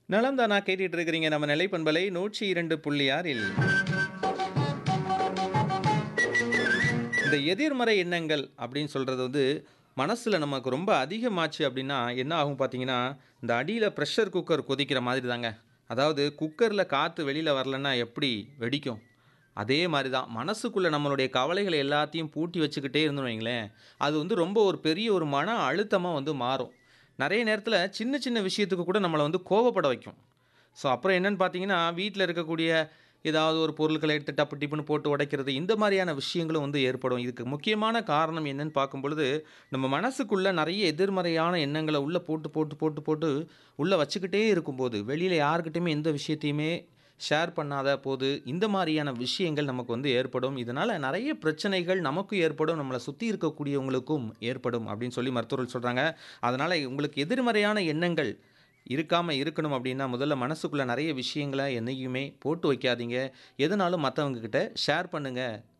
நலம் தானா கேட்டுட்டு இருக்கிறீங்க நம்ம நிலை பண்பலை நூற்றி இரண்டு புள்ளி ஆறில் இந்த எதிர்மறை எண்ணங்கள் அப்படின்னு சொல்கிறது வந்து மனசில் நமக்கு ரொம்ப அதிகமாச்சு அப்படின்னா என்ன ஆகும் பார்த்தீங்கன்னா இந்த அடியில் ப்ரெஷர் குக்கர் கொதிக்கிற மாதிரி தாங்க அதாவது குக்கரில் காற்று வெளியில் வரலன்னா எப்படி வெடிக்கும் அதே மாதிரி தான் மனசுக்குள்ளே நம்மளுடைய கவலைகளை எல்லாத்தையும் பூட்டி வச்சுக்கிட்டே இருந்தோம் வைங்களேன் அது வந்து ரொம்ப ஒரு பெரிய ஒரு மன அழுத்தமாக வந்து மாறும் நிறைய நேரத்தில் சின்ன சின்ன விஷயத்துக்கு கூட நம்மளை வந்து கோவப்பட வைக்கும் ஸோ அப்புறம் என்னன்னு பார்த்தீங்கன்னா வீட்டில் இருக்கக்கூடிய ஏதாவது ஒரு பொருட்களை எடுத்து டப்பு டிப்புன்னு போட்டு உடைக்கிறது இந்த மாதிரியான விஷயங்களும் வந்து ஏற்படும் இதுக்கு முக்கியமான காரணம் என்னன்னு பார்க்கும் பொழுது நம்ம மனசுக்குள்ளே நிறைய எதிர்மறையான எண்ணங்களை உள்ளே போட்டு போட்டு போட்டு போட்டு உள்ளே வச்சுக்கிட்டே இருக்கும்போது வெளியில் யாருக்கிட்டையுமே எந்த விஷயத்தையுமே ஷேர் பண்ணாத போது இந்த மாதிரியான விஷயங்கள் நமக்கு வந்து ஏற்படும் இதனால் நிறைய பிரச்சனைகள் நமக்கும் ஏற்படும் நம்மளை சுற்றி இருக்கக்கூடியவங்களுக்கும் ஏற்படும் அப்படின்னு சொல்லி மருத்துவர்கள் சொல்கிறாங்க அதனால் உங்களுக்கு எதிர்மறையான எண்ணங்கள் இருக்காமல் இருக்கணும் அப்படின்னா முதல்ல மனசுக்குள்ளே நிறைய விஷயங்களை என்னைக்குமே போட்டு வைக்காதீங்க எதுனாலும் மற்றவங்க கிட்ட ஷேர் பண்ணுங்கள்